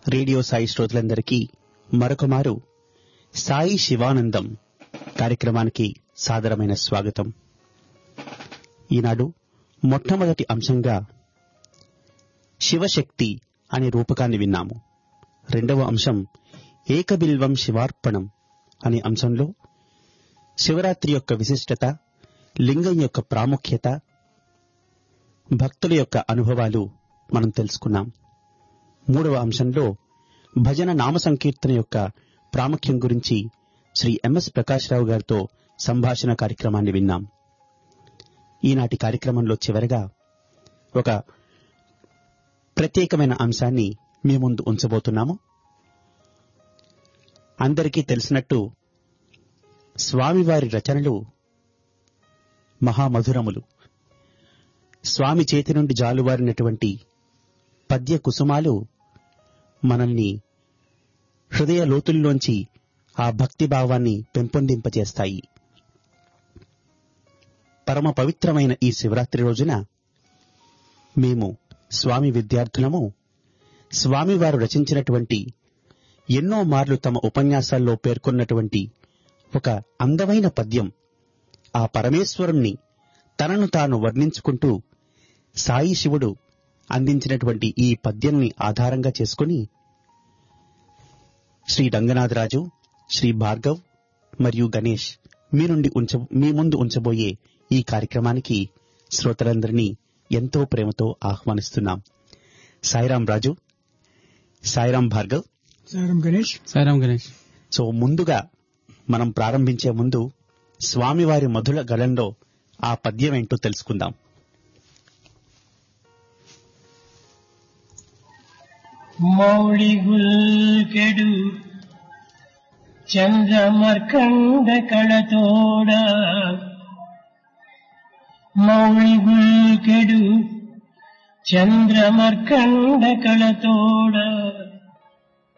radio Sai శ్రోతలందరికీ మరొకమారు సాయి శివానందం కార్యక్రమానికి సాదరమైన స్వాగతం ఈనాడు మొట్టమొదటి అంశంగా శివశక్తి అనే రూపకాన్ని విన్నాము రెండవ అంశం ఏకబిల్వం శివార్పణం అనే అంశంలో శివరాత్రి యొక్క విశిష్టత లింగం యొక్క ప్రాముఖ్యత భక్తుల యొక్క అనుభవాలు మనం తెలుసుకున్నాం మూడవ అంశంలో భజన నామ సంకీర్తన యొక్క ప్రాముఖ్యం గురించి శ్రీ ఎంఎస్ ప్రకాశ్రావు గారితో సంభాషణ కార్యక్రమాన్ని విన్నాం ఈనాటి కార్యక్రమంలో చివరగా ఒక ప్రత్యేకమైన అంశాన్ని మీ ముందు ఉంచబోతున్నాము అందరికీ తెలిసినట్టు స్వామివారి రచనలు మహామధురములు స్వామి చేతి నుండి జాలువారినటువంటి పద్య కుసుమాలు మనల్ని హృదయ లోతుల్లోంచి ఆ భక్తి భావాన్ని పెంపొందింపచేస్తాయి పరమ పవిత్రమైన ఈ శివరాత్రి రోజున మేము స్వామి విద్యార్థులము స్వామివారు రచించినటువంటి ఎన్నో మార్లు తమ ఉపన్యాసాల్లో పేర్కొన్నటువంటి ఒక అందమైన పద్యం ఆ పరమేశ్వరుణ్ణి తనను తాను వర్ణించుకుంటూ సాయి శివుడు అందించినటువంటి ఈ పద్యాన్ని ఆధారంగా చేసుకుని శ్రీ రంగనాథరాజు శ్రీ భార్గవ్ మరియు గణేష్ మీ నుండి ఉంచ మీ ముందు ఉంచబోయే ఈ కార్యక్రమానికి శ్రోతలందరినీ ఎంతో ప్రేమతో ఆహ్వానిస్తున్నాం సాయిరాం రాజు సాయిరాం భార్గవ్ సారం గణేష్ సాయిరాం గణేష్ సో ముందుగా మనం ప్రారంభించే ముందు స్వామివారి మధుల గలంలో ఆ పద్యం ఏంటో తెలుసుకుందాం మౌళిగుల్కెడు చంద్రమర్కండ కళతోడ మౌళిగుల్కెడు చంద్రమర్కండ కళతోడ